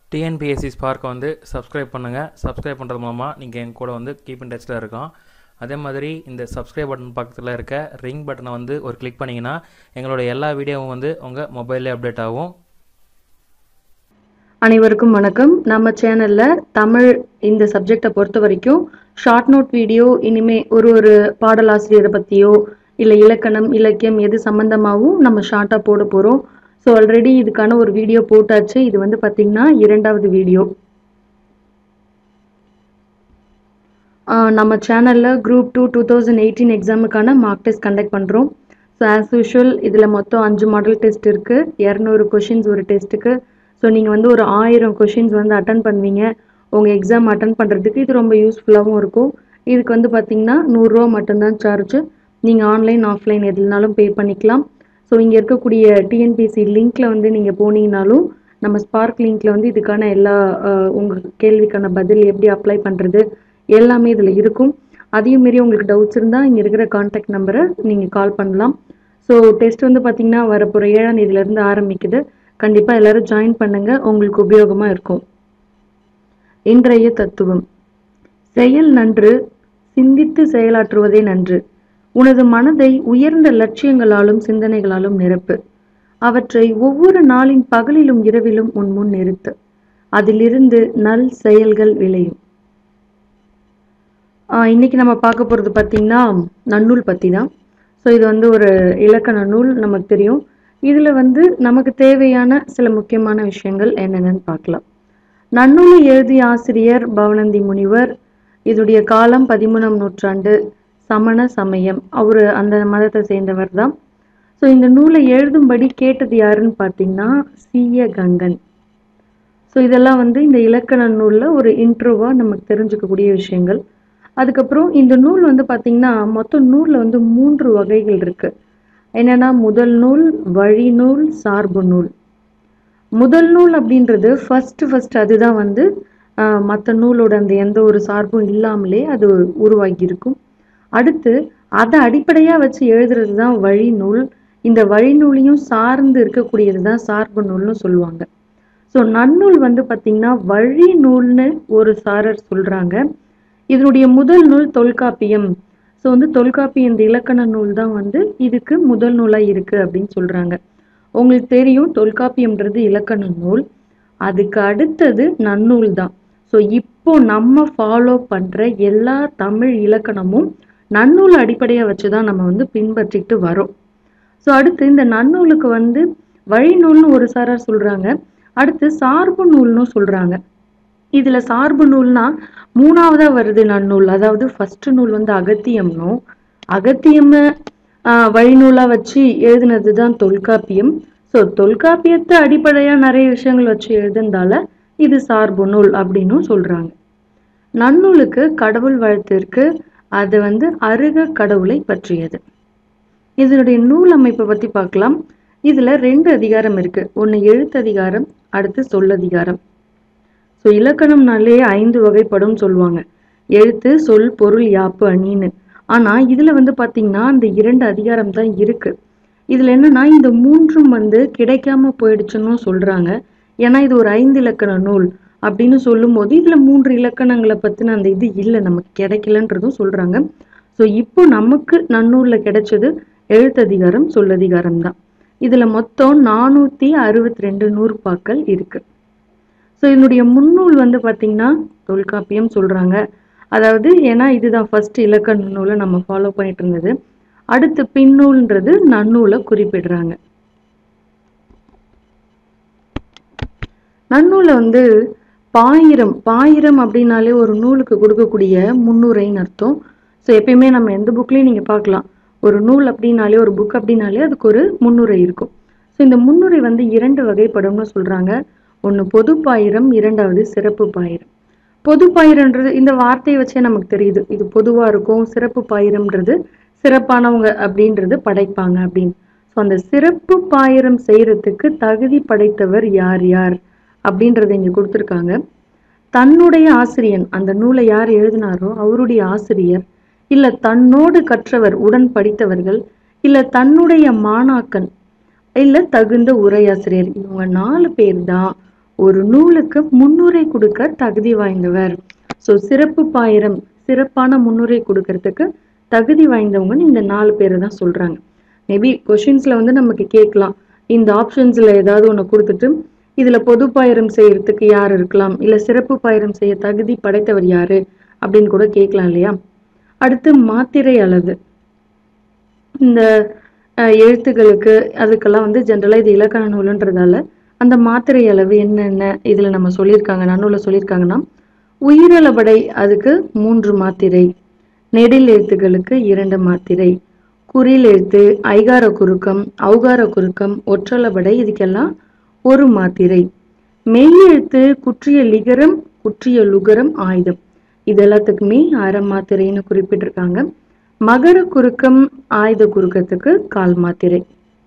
TNPSC ஸ்பார்க்கை வந்து subscribe பண்ணுங்கள் subscribe பண்ணுறது மூலமாக நீங்கள் என் கூட வந்து கீப் இன் டச்சில் இருக்கோம் அதே மாதிரி இந்த சப்ஸ்கிரைப் பட்டன் பக்கத்தில் இருக்க ரிங் பட்டனை வந்து ஒரு கிளிக் பண்ணிங்கன்னா எங்களோட எல்லா வீடியோவும் வந்து உங்கள் மொபைல்லே அப்டேட் ஆகும் அனைவருக்கும் வணக்கம் நம்ம சேனல்ல தமிழ் இந்த சப்ஜெக்டை பொறுத்த வரைக்கும் ஷார்ட் நோட் வீடியோ இனிமே ஒரு ஒரு பாடலாசிரியரை பத்தியோ இல்ல இலக்கணம் இலக்கியம் எது சம்பந்தமாகவும் நம்ம ஷார்ட்டா போட போறோம் ஸோ ஆல்ரெடி இதுக்கான ஒரு வீடியோ போட்டாச்சு இது வந்து பாத்தீங்கன்னா இரண்டாவது வீடியோ நம்ம சேனல்ல group two two thousand eighteen எக்ஸாமுக்கான மார்க் டெஸ்ட் கண்டக்ட் பண்றோம் ஸோ ஆஸ் யூஷுவல் இதில் மொத்தம் அஞ்சு மாடல் டெஸ்ட் இருக்கு இரநூறு கொஷின்ஸ் ஒரு டெஸ்ட்டுக்கு ஸோ நீங்கள் வந்து ஒரு ஆயிரம் கொஷின்ஸ் வந்து அட்டன் பண்ணுவீங்க உங்கள் எக்ஸாம் அட்டன் பண்ணுறதுக்கு இது ரொம்ப யூஸ்ஃபுல்லாகவும் இருக்கும் இதுக்கு வந்து பார்த்தீங்கன்னா நூறுரூவா மட்டும்தான் சார்ஜ் நீங்கள் ஆன்லைன் ஆஃப்லைன் எதுனாலும் பே பண்ணிக்கலாம் ஸோ இங்கே இருக்கக்கூடிய டிஎன்பிசி லிங்க்கில் வந்து நீங்கள் போனீங்கனாலும் நம்ம ஸ்பார்க் லிங்க்கில் வந்து இதுக்கான எல்லா உங்கள் கேள்விக்கான பதில் எப்படி அப்ளை பண்ணுறது எல்லாமே இதில் இருக்கும் அதையும் மீறி உங்களுக்கு டவுட்ஸ் இருந்தால் இங்கே இருக்கிற காண்டாக்ட் நம்பரை நீங்கள் கால் பண்ணலாம் ஸோ டெஸ்ட் வந்து பார்த்தீங்கன்னா வரப்போகிற ஏழாம் தேதியிலேருந்து ஆரம்பிக்குது கண்டிப்பாக எல்லாரும் ஜாயின் பண்ணுங்க உங்களுக்கு உபயோகமாக இருக்கும் இன்றைய தத்துவம் செயல் நன்று சிந்தித்து செயலாற்றுவதே நன்று உனது மனதை உயர்ந்த லட்சியங்களாலும் சிந்தனைகளாலும் நிரப்பு அவற்றை ஒவ்வொரு நாளின் பகலிலும் இரவிலும் உன் முன் நிறுத்து அதிலிருந்து நல் செயல்கள் விளையும் இன்னைக்கு நம்ம பார்க்க போகிறது பார்த்தீங்கன்னா நன்னூல் பற்றி தான் ஸோ இது வந்து ஒரு இலக்கண நூல் நமக்கு தெரியும் இதில் வந்து நமக்கு தேவையான சில முக்கியமான விஷயங்கள் என்னென்னு பார்க்கலாம் நன்னூலை எழுதிய ஆசிரியர் பவனந்தி முனிவர் இதோடைய காலம் பதிமூணாம் நூற்றாண்டு சமண சமயம் அவர் அந்த மதத்தை சேர்ந்தவர் தான் ஸோ இந்த நூலை எழுதும்படி கேட்டது யாருன்னு பார்த்தீங்கன்னா சீய கங்கன் ஸோ இதெல்லாம் வந்து இந்த இலக்கண நூலில் ஒரு இன்ட்ரோவாக நமக்கு தெரிஞ்சுக்கக்கூடிய விஷயங்கள் அதுக்கப்புறம் இந்த நூல் வந்து பார்த்தீங்கன்னா மொத்தம் நூலில் வந்து மூன்று வகைகள் இருக்குது என்னன்னா முதல் நூல் வழி நூல் சார்பு நூல் முதல் நூல் அப்படின்றது ஃபர்ஸ்ட் ஃபர்ஸ்ட் அதுதான் வந்து மற்ற நூலோட அந்த எந்த ஒரு சார்பும் இல்லாமலே அது உருவாகி இருக்கும் அடுத்து அதை அடிப்படையாக வச்சு எழுதுறது தான் வழி நூல் இந்த வழி நூலையும் சார்ந்து இருக்கக்கூடியது தான் சார்பு நூல்னு சொல்லுவாங்க ஸோ நன்னூல் வந்து பார்த்தீங்கன்னா வழி நூல்னு ஒரு சாரர் சொல்றாங்க இதனுடைய முதல் நூல் தொல்காப்பியம் ஸோ வந்து தொல்காப்பி இந்த இலக்கண நூல் தான் வந்து இதுக்கு முதல் நூலாக இருக்குது அப்படின்னு சொல்கிறாங்க உங்களுக்கு தெரியும் தொல்காப்பியம்ன்றது இலக்கண நூல் அதுக்கு அடுத்தது நன்னூல் தான் ஸோ இப்போ நம்ம ஃபாலோ பண்ணுற எல்லா தமிழ் இலக்கணமும் நன்னூல் அடிப்படையாக வச்சு தான் நம்ம வந்து பின்பற்றிட்டு வரோம் ஸோ அடுத்து இந்த நன்னூலுக்கு வந்து வழிநூல்னு ஒரு சாரார் சொல்கிறாங்க அடுத்து சார்பு நூல்னு சொல்கிறாங்க இதுல சார்பு நூல்னா மூணாவதா வருது நன்னூல் அதாவது ஃபர்ஸ்ட் நூல் வந்து அகத்தியம்னும் அகத்தியம் வழிநூலா வச்சு எழுதினது தான் தொல்காப்பியம் ஸோ தொல்காப்பியத்தை அடிப்படையா நிறைய விஷயங்கள் வச்சு எழுதுனதால இது சார்பு நூல் அப்படின்னு சொல்றாங்க நன்னூலுக்கு கடவுள் வாழ்த்து இருக்கு அது வந்து அருக கடவுளை பற்றியது இதனுடைய நூல் அமைப்பை பத்தி பார்க்கலாம் இதுல ரெண்டு அதிகாரம் இருக்கு ஒன்னு எழுத்ததிகாரம் அடுத்து சொல்லதிகாரம் ஸோ இலக்கணம்னாலே ஐந்து வகைப்படும் சொல்லுவாங்க எழுத்து சொல் பொருள் யாப்பு அணின்னு ஆனா இதுல வந்து பாத்தீங்கன்னா அந்த இரண்டு அதிகாரம் தான் இருக்கு இதுல என்னன்னா இந்த மூன்றும் வந்து கிடைக்காம போயிடுச்சுன்னு சொல்றாங்க ஏன்னா இது ஒரு ஐந்து இலக்கண நூல் அப்படின்னு சொல்லும் போது இதுல மூன்று இலக்கணங்களை பத்தின அந்த இது இல்லை நமக்கு கிடைக்கலன்றதும் சொல்றாங்க ஸோ இப்போ நமக்கு நன்னூல்ல கிடைச்சது எழுத்ததிகாரம் சொல்லதிகாரம் தான் இதுல மொத்தம் நானூத்தி அறுபத்தி ரெண்டு நூற்பாக்கள் இருக்கு ஸோ இதனுடைய முன்னூல் வந்து பார்த்தீங்கன்னா தொல்காப்பியம் சொல்கிறாங்க அதாவது ஏன்னா இதுதான் ஃபர்ஸ்ட் இலக்கண நூலை நம்ம ஃபாலோ பண்ணிட்டு இருந்தது அடுத்து பின்னூல்ன்றது நன்னூலை குறிப்பிடுறாங்க நன்னூலை வந்து பாயிரம் பாயிரம் அப்படின்னாலே ஒரு நூலுக்கு கொடுக்கக்கூடிய முன்னுரைன்னு அர்த்தம் ஸோ எப்பயுமே நம்ம எந்த புக்லேயும் நீங்கள் பார்க்கலாம் ஒரு நூல் அப்படின்னாலே ஒரு புக் அப்படின்னாலே அதுக்கு ஒரு முன்னுரை இருக்கும் ஸோ இந்த முன்னுரை வந்து இரண்டு வகைப்படும்னு சொல்கிறாங்க ஒன்று பொது பாயிரம் இரண்டாவது சிறப்பு பாயிரம் பொது பாயிரம்ன்றது இந்த வார்த்தையை வச்சே நமக்கு தெரியுது இது பொதுவாக இருக்கும் சிறப்பு பாயிரம்ன்றது சிறப்பானவங்க அப்படின்றது படைப்பாங்க அப்படின்னு ஸோ அந்த சிறப்பு பாயிரம் செய்யறதுக்கு தகுதி படைத்தவர் யார் யார் அப்படின்றத இங்கே கொடுத்துருக்காங்க தன்னுடைய ஆசிரியன் அந்த நூலை யார் எழுதினாரோ அவருடைய ஆசிரியர் இல்லை தன்னோடு கற்றவர் உடன் படித்தவர்கள் இல்லை தன்னுடைய மாணாக்கன் இல்லை தகுந்த உரையாசிரியர் இவங்க நாலு பேர் தான் ஒரு நூலுக்கு முன்னுரை கொடுக்க தகுதி வாய்ந்தவர் ஸோ சிறப்பு பாயிரம் சிறப்பான முன்னுரை கொடுக்கறதுக்கு தகுதி வாய்ந்தவங்கன்னு இந்த நாலு பேரை தான் சொல்றாங்க மேபி கொஷின்ஸ்ல வந்து நமக்கு கேட்கலாம் இந்த ஆப்ஷன்ஸ்ல ஏதாவது ஒன்று கொடுத்துட்டு இதுல பொது பாயிரம் செய்யறதுக்கு யார் இருக்கலாம் இல்ல சிறப்பு பாயிரம் செய்ய தகுதி படைத்தவர் யாரு அப்படின்னு கூட கேட்கலாம் இல்லையா அடுத்து மாத்திரை அளவு இந்த அஹ், எழுத்துக்களுக்கு அதுக்கெல்லாம் வந்து ஜென்ரலாக இது இலக்கண நூலுன்றதால அந்த மாத்திரை அளவு என்னென்ன இதில் நம்ம சொல்லியிருக்காங்க நன்னூலில் சொல்லியிருக்காங்கன்னா உயிரளபடை அதுக்கு மூன்று மாத்திரை நெடில் எழுத்துக்களுக்கு இரண்டு மாத்திரை குறில் எழுத்து ஐகார குறுக்கம் ஔகார குறுக்கம் ஒற்றளபடை இதுக்கெல்லாம் ஒரு மாத்திரை மெய் எழுத்து குற்றிய லிகரம் குற்றிய லுகரம் ஆயுதம் இது எல்லாத்துக்குமே அரை மாத்திரைன்னு குறிப்பிட்டிருக்காங்க மகர குறுக்கம் ஆயுத குறுக்கத்துக்கு கால் மாத்திரை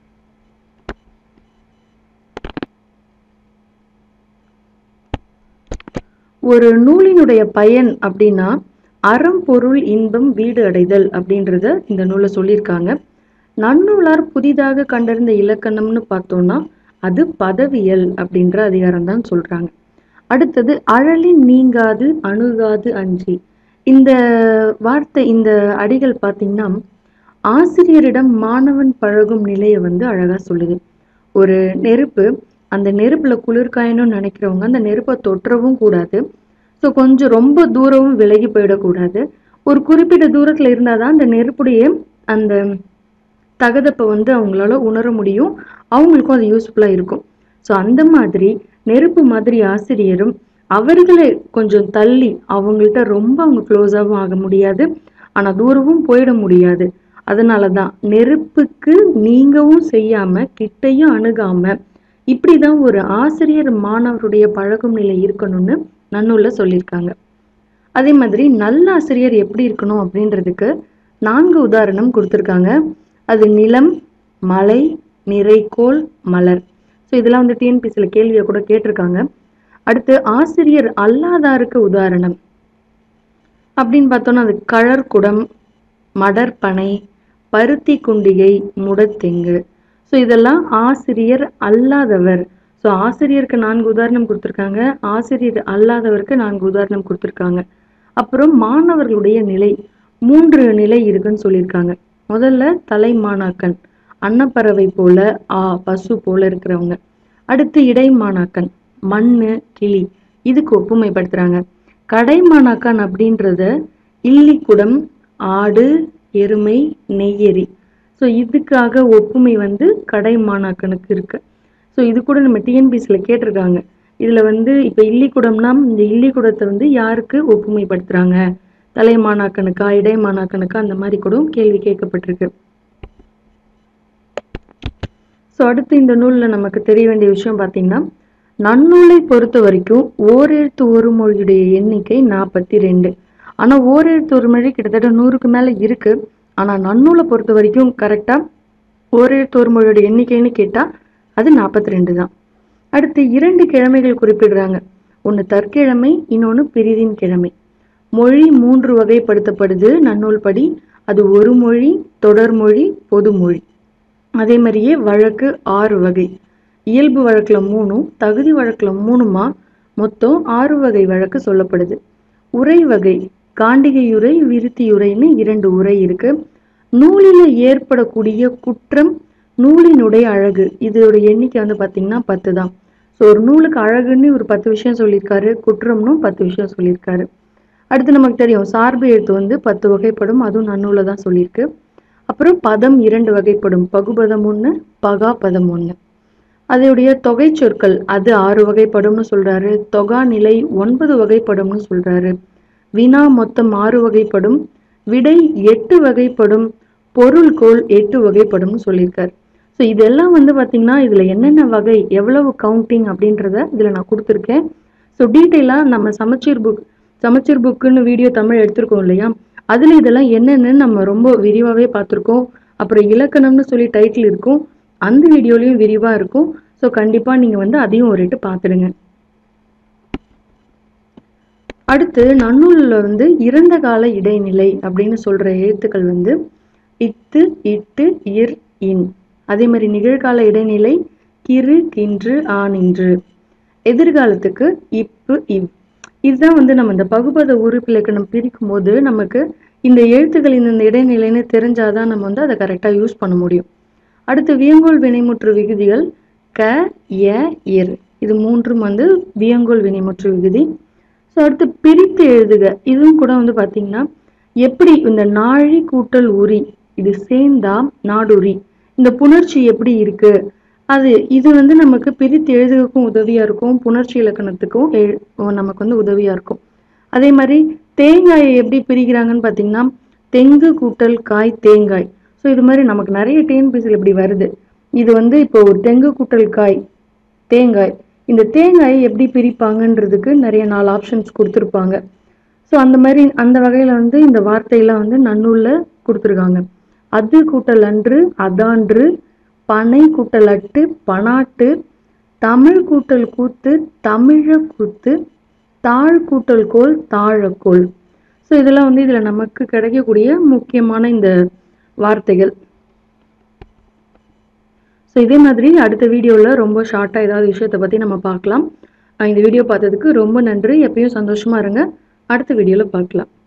ஒரு நூலினுடைய பயன் அப்படின்னா அறம் பொருள் இன்பம் வீடு அடைதல் அப்படின்றத இந்த நூலை சொல்லியிருக்காங்க நன்னூலார் புதிதாக கண்டறிந்த இலக்கணம்னு பார்த்தோம்னா அது பதவியல் அப்படின்ற அதிகாரம் தான் சொல்றாங்க அடுத்தது அழலின் நீங்காது அணுகாது அஞ்சி இந்த வார்த்தை இந்த அடிகள் பார்த்தீங்கன்னா ஆசிரியரிடம் மாணவன் பழகும் நிலையை வந்து அழகா சொல்லுது ஒரு நெருப்பு அந்த நெருப்புல குளிர்காயணும்னு நினைக்கிறவங்க அந்த நெருப்பை தொற்றவும் கூடாது ஸோ கொஞ்சம் ரொம்ப தூரமும் விலகி போயிடக்கூடாது ஒரு குறிப்பிட்ட தூரத்துல இருந்தாதான் அந்த நெருப்புடைய அந்த தகதப்பை வந்து அவங்களால உணர முடியும் அவங்களுக்கும் அது யூஸ்ஃபுல்லா இருக்கும் ஸோ அந்த மாதிரி நெருப்பு மாதிரி ஆசிரியரும் அவர்களை கொஞ்சம் தள்ளி அவங்கள்ட்ட ரொம்ப அவங்க க்ளோஸாகவும் ஆக முடியாது ஆனா தூரமும் போயிட முடியாது அதனால தான் நெருப்புக்கு நீங்கவும் செய்யாம கிட்டையும் அணுகாம இப்படிதான் ஒரு ஆசிரியர் மாணவருடைய பழகும் நிலை இருக்கணும்னு நன்னூல்ல சொல்லியிருக்காங்க அதே மாதிரி நல்ல ஆசிரியர் எப்படி இருக்கணும் அப்படின்றதுக்கு நான்கு உதாரணம் கொடுத்துருக்காங்க அது நிலம் மலை நிறைக்கோள் மலர் ஸோ இதெல்லாம் வந்து டிஎன்பிசியில் கேள்வியை கூட கேட்டிருக்காங்க அடுத்து ஆசிரியர் அல்லாதாருக்கு உதாரணம் அப்படின்னு பார்த்தோம்னா அது கழற்குடம் மடற்பனை பருத்தி குண்டிகை முடத்தெங்கு ஸோ இதெல்லாம் ஆசிரியர் அல்லாதவர் ஸோ ஆசிரியருக்கு நான்கு உதாரணம் கொடுத்துருக்காங்க ஆசிரியர் அல்லாதவருக்கு நான்கு உதாரணம் கொடுத்துருக்காங்க அப்புறம் மாணவர்களுடைய நிலை மூன்று நிலை இருக்குன்னு சொல்லியிருக்காங்க முதல்ல தலைமாணாக்கன் அன்னப்பறவை போல ஆ பசு போல இருக்கிறவங்க அடுத்து இடைமாணாக்கன் மண்ணு கிளி இதுக்கு ஒப்புமைப்படுத்துறாங்க கடைமாணாக்கன் அப்படின்றத இல்லிக்குடம் ஆடு எருமை நெய்யரி ஸோ இதுக்காக ஒப்புமை வந்து கடைமாணாக்கனுக்கு இருக்கு ஸோ இது கூட நம்ம டிஎன்பிசியில் கேட்டிருக்காங்க இதுல வந்து இப்ப இல்லிக்குடம்னா இந்த இல்லிக்குடத்தை வந்து யாருக்கு ஒப்புமைப்படுத்துறாங்க தலைமாணாக்கனுக்கா இடைமாணாக்கனுக்கா அந்த மாதிரி கூட கேள்வி கேட்கப்பட்டிருக்கு ஸோ அடுத்து இந்த நூல்ல நமக்கு தெரிய வேண்டிய விஷயம் பார்த்தீங்கன்னா நன்னூலை பொறுத்த வரைக்கும் ஓரெழுத்து ஒரு மொழியுடைய எண்ணிக்கை நாற்பத்தி ரெண்டு ஆனா ஓரெழுத்து ஒரு மொழி கிட்டத்தட்ட நூறுக்கு மேல இருக்கு ஆனா நன்னூலை பொறுத்த வரைக்கும் கரெக்டா ஓரெழுத்து ஒரு மொழியோட எண்ணிக்கைன்னு கேட்டா அது நாற்பத்தி ரெண்டு தான் அடுத்து இரண்டு கிழமைகள் குறிப்பிடுறாங்க ஒன்று தற்கிழமை இன்னொன்று பிரிதின் கிழமை மொழி மூன்று வகைப்படுத்தப்படுது நன்னூல் படி அது ஒரு மொழி தொடர்மொழி பொதுமொழி அதே மாதிரியே வழக்கு ஆறு வகை இயல்பு வழக்குல மூணும் தகுதி வழக்குல மூணுமா மொத்தம் ஆறு வகை வழக்கு சொல்லப்படுது உரை வகை காண்டிகையுரை விருத்தியுரைன்னு இரண்டு உரை இருக்கு நூலில ஏற்படக்கூடிய குற்றம் நூலினுடைய அழகு இதோட எண்ணிக்கை வந்து பாத்தீங்கன்னா பத்து தான் ஸோ ஒரு நூலுக்கு அழகுன்னு ஒரு பத்து விஷயம் சொல்லியிருக்காரு குற்றம்னும் பத்து விஷயம் சொல்லியிருக்காரு அடுத்து நமக்கு தெரியும் சார்பு எழுத்து வந்து பத்து வகைப்படும் அதுவும் நன்னூல தான் சொல்லியிருக்கு அப்புறம் பதம் இரண்டு வகைப்படும் பகுபதம் ஒன்று பகா பதம் ஒன்று அதோடைய தொகை சொற்கள் அது ஆறு வகைப்படும்னு சொல்றாரு தொகா நிலை ஒன்பது வகைப்படும்னு சொல்றாரு வினா மொத்தம் ஆறு வகைப்படும் விடை எட்டு வகைப்படும் பொருள்கோள் எட்டு வகைப்படும்னு சொல்லியிருக்காரு ஸோ இதெல்லாம் வந்து பாத்தீங்கன்னா இதுல என்னென்ன வகை எவ்வளவு கவுண்டிங் அப்படின்றத இதுல நான் கொடுத்துருக்கேன் ஸோ டீட்டெயிலாக நம்ம சமச்சீர் புக் சமச்சீர் புக்குன்னு வீடியோ தமிழ் எடுத்திருக்கோம் இல்லையா அதுல இதெல்லாம் என்னென்னு நம்ம ரொம்ப விரிவாகவே பார்த்துருக்கோம் அப்புறம் இலக்கணம்னு சொல்லி டைட்டில் இருக்கும் அந்த வீடியோலையும் விரிவா இருக்கும் ஸோ கண்டிப்பா நீங்க வந்து அதையும் ஒரு எட்டு பார்த்துடுங்க அடுத்து நன்னூல்ல வந்து இறந்த கால இடைநிலை அப்படின்னு சொல்ற எழுத்துக்கள் வந்து இத்து இட்டு இர் இன் அதே மாதிரி நிகழ்கால இடைநிலை கிறு கின்று ஆனின்று எதிர்காலத்துக்கு இப்பு இவ் இதுதான் வந்து நம்ம இந்த பகுபத உறுப்பிலக்கணம் பிரிக்கும் போது நமக்கு இந்த எழுத்துக்களின் இந்த இடைநிலைன்னு தெரிஞ்சாதான் நம்ம வந்து அதை கரெக்டாக யூஸ் பண்ண முடியும் அடுத்து வியங்கோல் வினைமுற்று விகுதிகள் க ய இர் இது மூன்றும் வந்து வியங்கோல் வினைமுற்று விகுதி ஸோ அடுத்து பிரித்து எழுதுக இதுவும் கூட வந்து பார்த்தீங்கன்னா எப்படி இந்த நாழி கூட்டல் உரி இது சேர்ந்தா நாடுரி இந்த புணர்ச்சி எப்படி இருக்கு அது இது வந்து நமக்கு பிரித்து எழுதுறதுக்கும் உதவியா இருக்கும் புணர்ச்சி இலக்கணத்துக்கும் எழு- நமக்கு வந்து உதவியா இருக்கும் அதே மாதிரி தேங்காயை எப்படி பிரிக்கிறாங்கன்னு பார்த்தீங்கன்னா தெங்கு கூட்டல் காய் தேங்காய் ஸோ இது மாதிரி நமக்கு நிறைய டிஎன்பிசியில் இப்படி வருது இது வந்து இப்போ ஒரு தெங்கு கூட்டல் காய் தேங்காய் இந்த தேங்காயை எப்படி பிரிப்பாங்கன்றதுக்கு நிறைய நாலு ஆப்ஷன்ஸ் கொடுத்துருப்பாங்க ஸோ அந்த மாதிரி அந்த வகையில் வந்து இந்த வார்த்தையெல்லாம் வந்து நன்னூலில் கொடுத்துருக்காங்க அது கூட்டல் அன்று அதான்று பனை கூட்டல் அட்டு பனாட்டு தமிழ் கூட்டல் கூத்து தமிழ கூத்து தாழ் கூட்டல் கோல் தாழக்கோல் ஸோ இதெல்லாம் வந்து இதில் நமக்கு கிடைக்கக்கூடிய முக்கியமான இந்த வார்த்தைகள் ஸோ இதே மாதிரி அடுத்த வீடியோவில் ரொம்ப ஷார்ட்டாக ஏதாவது விஷயத்தை பற்றி நம்ம பார்க்கலாம் அஹ் இந்த வீடியோ பார்த்ததுக்கு ரொம்ப நன்றி எப்பயும் சந்தோஷமாக இருங்க அடுத்த வீடியோவில் பார்க்கலாம்